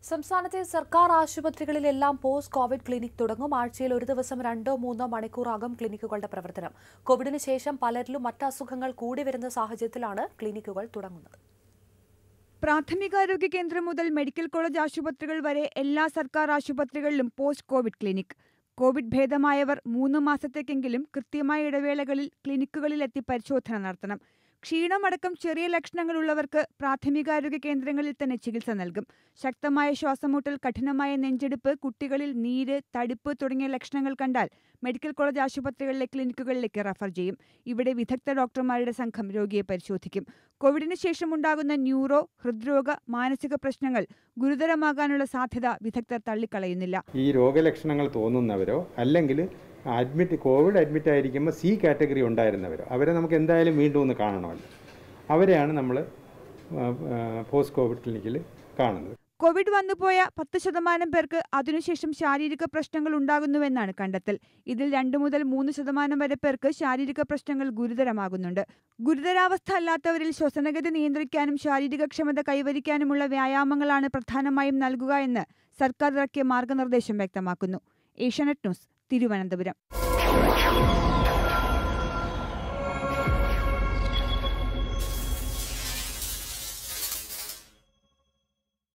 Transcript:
സംസ്ഥാനത്തെ സർക്കാർ ആശുപത്രികളിലെല്ലാം post covid clinic തുടങ്ങും ആഴ്ചയിൽ ഒരു ദിവസം രണ്ടോ മൂന്നോ മണിക്കൂറാകും ക്ലിനിക്കുകളുടെ പ്രവർത്തനം കോവിഡിന് ശേഷം പലരിലും മറ്റ് അസുഖങ്ങൾ കൂടി വരുന്ന സാഹചര്യത്തിലാണ് ക്ലിനിക്കുകൾ തുടങ്ങുന്നത് പ്രാഥമികാരോഗ്യ കേന്ദ്രം മുതൽ മെഡിക്കൽ കോളേജ് ആശുപത്രികൾ വരെ എല്ലാ സർക്കാർ ആശുപത്രികളിലും പോസ്റ്റ് കോവിഡ് ക്ലിനിക് കോവിഡ് ഭേദമായവർ മൂന്ന് മാസത്തേക്കെങ്കിലും കൃത്യമായ ഇടവേളകളിൽ ക്ലിനിക്കുകളിലെത്തി പരിശോധന നടത്തണം ക്ഷീണമടക്കം ചെറിയ ലക്ഷണങ്ങളുള്ളവർക്ക് പ്രാഥമികാരോഗ്യ കേന്ദ്രങ്ങളിൽ തന്നെ ചികിത്സ നൽകും ശക്തമായ ശ്വാസമുട്ടൽ കഠിനമായ നെഞ്ചെടുപ്പ് കുട്ടികളിൽ നീര് തടിപ്പ് തുടങ്ങിയ ലക്ഷണങ്ങൾ കണ്ടാൽ മെഡിക്കൽ കോളേജ് ആശുപത്രികളിലെ ക്ലിനിക്കുകളിലേക്ക് റഫർ ചെയ്യും ഇവിടെ വിദഗ്ധ ഡോക്ടർമാരുടെ സംഘം രോഗിയെ പരിശോധിക്കും കോവിഡിന് ശേഷമുണ്ടാകുന്ന ന്യൂറോ ഹൃദ്രോഗ മാനസിക പ്രശ്നങ്ങൾ ഗുരുതരമാകാനുള്ള സാധ്യത വിദഗ്ധർ തള്ളിക്കളയുന്നില്ല ഈ രോഗലക്ഷണങ്ങൾ തോന്നുന്നവരോ അല്ലെങ്കിൽ അഡ്മിറ്റ് കോവിഡ് അഡ്മിറ്റ് ആയിരിക്കുമ്പോൾ സി കാറ്റഗറി ഉണ്ടായിരുന്നവരോ അവരെ നമുക്ക് എന്തായാലും വീണ്ടും ഒന്ന് കാണണമല്ലോ അവരെയാണ് നമ്മൾ പോസ്റ്റ് കോവിഡ് ക്ലിനിക്കിൽ കാണുന്നത് കോവിഡ് വന്നുപോയ പത്ത് ശതമാനം പേർക്ക് അതിനുശേഷം ശാരീരിക പ്രശ്നങ്ങൾ ഉണ്ടാകുന്നുവെന്നാണ് കണ്ടെത്തൽ ഇതിൽ രണ്ടു മുതൽ മൂന്ന് ശതമാനം വരെ പേർക്ക് ശാരീരിക പ്രശ്നങ്ങൾ ഗുരുതരമാകുന്നുണ്ട് ഗുരുതരാവസ്ഥ അല്ലാത്തവരിൽ ശ്വസനഗതി നിയന്ത്രിക്കാനും ശാരീരികക്ഷമത കൈവരിക്കാനുമുള്ള വ്യായാമങ്ങളാണ് പ്രധാനമായും നൽകുക എന്ന് സർക്കാർ ഇറക്കിയ മാർഗനിർദ്ദേശം വ്യക്തമാക്കുന്നു ഏഷ്യാനെറ്റ് ന്യൂസ് തിരുവനന്തപുരം